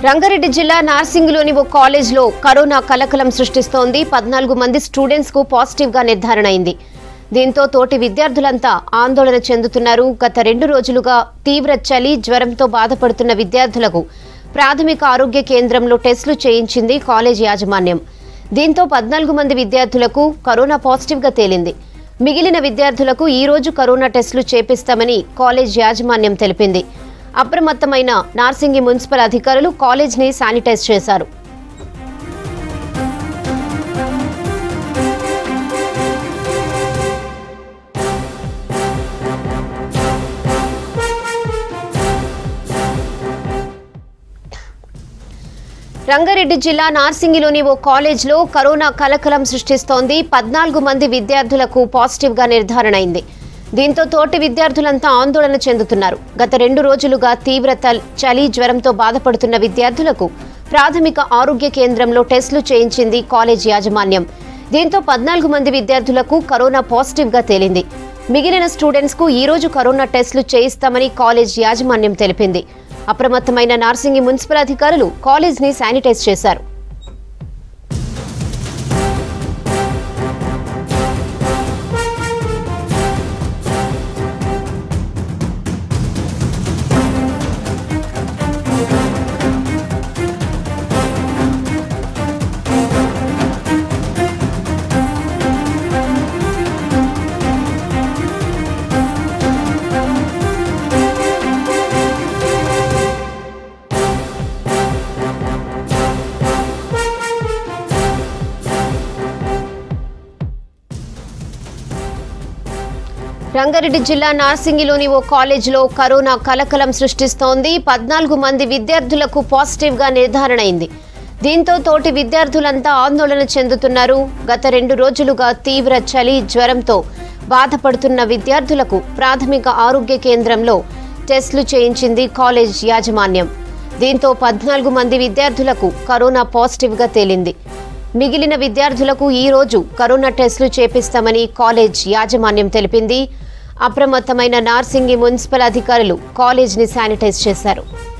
రంగారెడ్డి జిల్లా నార్సింగ్లోని ఓ కాలేజ్లో కరోనా కలకలం సృష్టిస్తోంది పద్నాలుగు మంది స్టూడెంట్స్ కు పాజిటివ్ గా నిర్ధారణ అయింది దీంతో తోటి విద్యార్థులంతా ఆందోళన చెందుతున్నారు గత రెండు రోజులుగా తీవ్ర చలి జ్వరంతో బాధపడుతున్న విద్యార్థులకు ప్రాథమిక ఆరోగ్య కేంద్రంలో టెస్టులు చేయించింది కాలేజ్ యాజమాన్యం దీంతో పద్నాలుగు మంది విద్యార్థులకు కరోనా పాజిటివ్ గా తేలింది మిగిలిన విద్యార్థులకు ఈ రోజు కరోనా టెస్టులు చేపిస్తామని కాలేజ్ యాజమాన్యం తెలిపింది అప్రమత్తమైన నార్సింగి మున్సిపల్ అధికారులు కాలేజ్ని శానిటైజ్ చేశారు రంగారెడ్డి జిల్లా నార్సింగిలోని ఓ కాలేజ్లో కరోనా కలకలం సృష్టిస్తోంది పద్నాలుగు మంది విద్యార్థులకు పాజిటివ్ గా నిర్ధారణ అయింది దీంతో తోటి విద్యార్థులంతా ఆందోళన చెందుతున్నారు గత రెండు రోజులుగా తీవ్ర తల్- చలి జ్వరంతో బాధపడుతున్న విద్యార్థులకు ప్రాథమిక ఆరోగ్య కేంద్రంలో టెస్టులు చేయించింది కాలేజ్ యాజమాన్యం దీంతో పద్నాలుగు మంది విద్యార్థులకు కరోనా పాజిటివ్ గా తేలింది మిగిలిన స్టూడెంట్స్ కు ఈ రోజు కరోనా టెస్టులు చేయిస్తామని కాలేజ్ యాజమాన్యం తెలిపింది అప్రమత్తమైన నార్సింగి మున్సిపల్ అధికారులు కాలేజ్ ని శానిటైజ్ చేశారు రంగారెడ్డి జిల్లా నార్సింగిలోని ఓ కాలేజీలో కరోనా కలకలం సృష్టిస్తోంది పద్నాలుగు మంది విద్యార్థులకు పాజిటివ్ గా నిర్ధారణ అయింది దీంతో తోటి విద్యార్థులంతా ఆందోళన చెందుతున్నారు గత రెండు రోజులుగా తీవ్ర చలి జ్వరంతో బాధపడుతున్న విద్యార్థులకు ప్రాథమిక ఆరోగ్య కేంద్రంలో టెస్టులు చేయించింది కాలేజ్ యాజమాన్యం దీంతో పద్నాలుగు మంది విద్యార్థులకు కరోనా పాజిటివ్ గా తేలింది మిగిలిన విద్యార్థులకు ఈ రోజు కరోనా టెస్టులు చేపిస్తామని కాలేజ్ యాజమాన్యం తెలిపింది అప్రమత్తమైన నార్సింగి మున్సిపల్ అధికారులు కాలేజ్ని శానిటైజ్ చేశారు